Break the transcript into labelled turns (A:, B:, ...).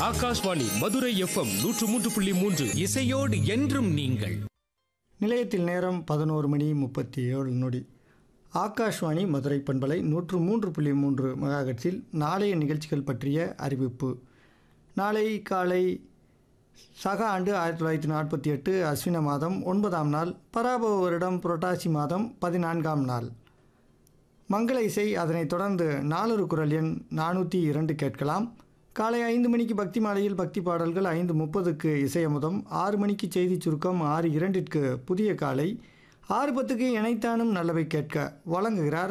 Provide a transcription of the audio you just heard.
A: Akashvani Madurai FM நூற்று மூன்று புள்ளி மூன்று
B: இசையோடு என்றும் நீங்கள்
C: நிலையத்தில் நேரம் பதினோரு மணி முப்பத்தி ஏழு நொடி ஆகாஷ்வாணி மதுரை பண்பலை நூற்று மூன்று புள்ளி மூன்று மெகாஹெட்ஸில் நாளைய நிகழ்ச்சிகள் பற்றிய அறிவிப்பு நாளை காலை சக ஆண்டு ஆயிரத்தி தொள்ளாயிரத்தி நாற்பத்தி எட்டு அஸ்வின மாதம் ஒன்பதாம் நாள் பராபவ வருடம் புரட்டாசி மாதம் பதினான்காம் நாள் மங்கள இசை அதனைத் தொடர்ந்து நாலொரு குரல் எண் நானூற்றி இரண்டு கேட்கலாம் காலை ஐந்து மணிக்கு பக்தி மாலையில் பக்தி பாடல்கள் ஐந்து முப்பதுக்கு இசையமுதம் ஆறு மணிக்கு செய்தி சுருக்கம் ஆறு இரண்டிற்கு புதிய காலை ஆறு பத்துக்கு இணைத்தானும் நல்லவை கேட்க வழங்குகிறார்